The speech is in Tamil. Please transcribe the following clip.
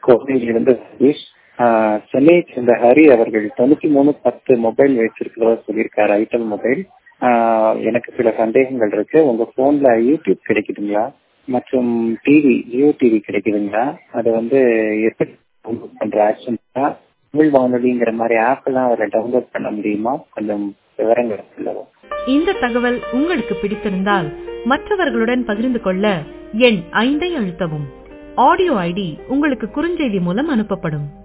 கோவையிலிருந்து சதீஷ் ஆஹ் சென்னையை சேர்ந்த ஹரி அவர்கள் தொண்ணூத்தி மூணு பத்து மொபைல் வச்சிருக்கிறதா சொல்லியிருக்காரு ஐட்டல் மொபைல் ஆஹ் எனக்கு சில சந்தேகங்கள் இருக்கு உங்க போன்ல யூடியூப் கிடைக்குதுங்களா மற்றும் டிவி ஜியோ டிவி கிடைக்குதுங்களா அது வந்து எப்படி download பண்ற ஆப்ஷன் தமிழ் வானொலிங்கிற மாதிரி ஆப் எல்லாம் அதில் டவுன்லோட் பண்ண முடியுமா கொஞ்சம் விவரங்கள் சொல்லவும் இந்த தகவல் உங்களுக்கு பிடித்திருந்தால் மற்றவர்களுடன் பகிர்ந்து கொள்ள எண் ஐந்தை அழுத்தவும் ஆடியோ ஐடி உங்களுக்கு குறுஞ்செய்தி மூலம் அனுப்பப்படும்